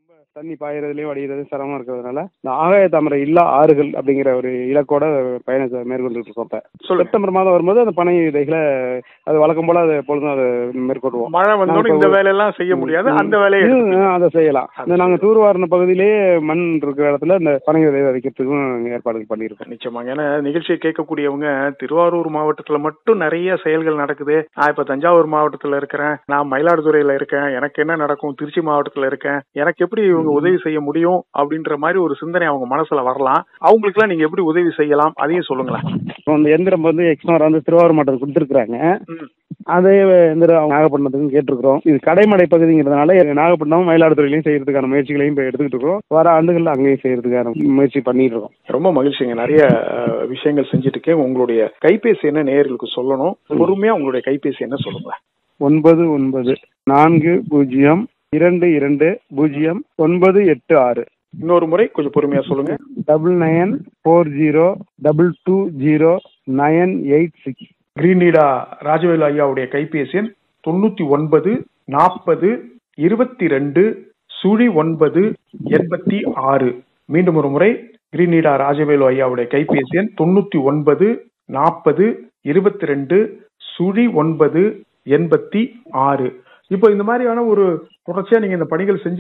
தண்ணி பாயறதுலயும் வடிகிறது சிரமம் இருக்கிறதுனால இந்த ஆகாய தாமரை இல்லா ஆறுகள் அப்படிங்கிற ஒரு இலக்கோட பயணத்தை மேற்கொண்டுட்டு இருக்கோம் இப்ப சொல்லுங்க செப்டம்பர் மாதம் வரும்போது அந்த பனை விதைகளை அது வழக்கம் போல அது எப்பொழுதும் அதை மேற்கொள்வோம் மழை வந்தோடனே நாங்க இந்த இப்ப- வேலையெல்லாம் செய்ய முடியாது ம், அந்த வேலையை இது, எடுத்துப்பீங்க. ஆ, அதை செய்யலாம் இந்த நாங்க தூர்வாரின பகுதியிலேயே மண் இருக்கிற இடத்துல இந்த பனை விதை விதைக்கிறதுக்கும் ஏற்பாடுகள் பண்ணியிருக்கோம் நிச்சயமாங்க ஏன்னா நிகழ்ச்சியை கேட்கக்கூடியவங்க திருவாரூர் மாவட்டத்துல மட்டும் நிறைய செயல்கள் நடக்குது நான் இப்ப தஞ்சாவூர் மாவட்டத்துல இருக்கிறேன் நான் மயிலாடுதுறையில இருக்கேன் எனக்கு என்ன நடக்கும் திருச்சி மாவட்டத்துல இருக்கேன் எனக்கு எப்படி இவங்க உதவி செய்ய முடியும் அப்படின்ற மாதிரி ஒரு சிந்தனை அவங்க மனசுல வரலாம் அவங்களுக்கு எல்லாம் நீங்க எப்படி உதவி செய்யலாம் அதையும் சொல்லுங்களேன் இப்போ இந்த எந்திரம் வந்து எக்ஸ்மோர் வந்து திருவாரூர் மாவட்டத்துக்கு கொடுத்துருக்குறாங்க ம். அதே எந்திரம் அவங்க நாகப்பட்டினத்துக்கும் கேட்டிருக்கிறோம் இது கடைமடை பகுதிங்கிறதுனால நாகப்பட்டினம் மயிலாடுதுறையிலையும் செய்யறதுக்கான முயற்சிகளையும் இப்போ எடுத்துக்கிட்டு இருக்கோம் வர ஆண்டுகள்ல அங்கேயும் செய்யறதுக்கான முயற்சி பண்ணிட்டு இருக்கோம் ரொம்ப மகிழ்ச்சிங்க நிறைய அஹ், விஷயங்கள் செஞ்சுட்டு இருக்கேன் உங்களுடைய கைபேசி என்ன நேயர்களுக்கு சொல்லணும் பொறுமையா உங்களுடைய கைபேசி என்ன சொல்லுங்க ஒன்பது ஒன்பது நான்கு பூஜ்ஜியம் இரண்டு இரண்டு பூஜ்ஜியம் ஒன்பது எட்டு ஆறு இன்னொரு முறை கொஞ்சம் பொறுமையா சொல்லுங்க double nine four zero double two zero nine eight six கிரீன்லீடா ராஜவேலு ஐயாவுடைய கைபேசி எண் தொண்ணூத்தி ஒன்பது நாற்பது இருபத்தி ரெண்டு சுழி ஒன்பது எண்பத்தி ஆறு மீண்டும் ஒரு முறை கிரீன்லீடா ராஜவேலு ஐயாவுடைய கைபேசி எண் தொண்ணூத்தி ஒன்பது நாற்பது இருபத்தி ரெண்டு சுழி ஒன்பது எண்பத்தி ஆறு இப்போ இந்த மாதிரியான ஒரு தொடர்ச்சியா நீங்க இந்த பணிகள் செஞ்சு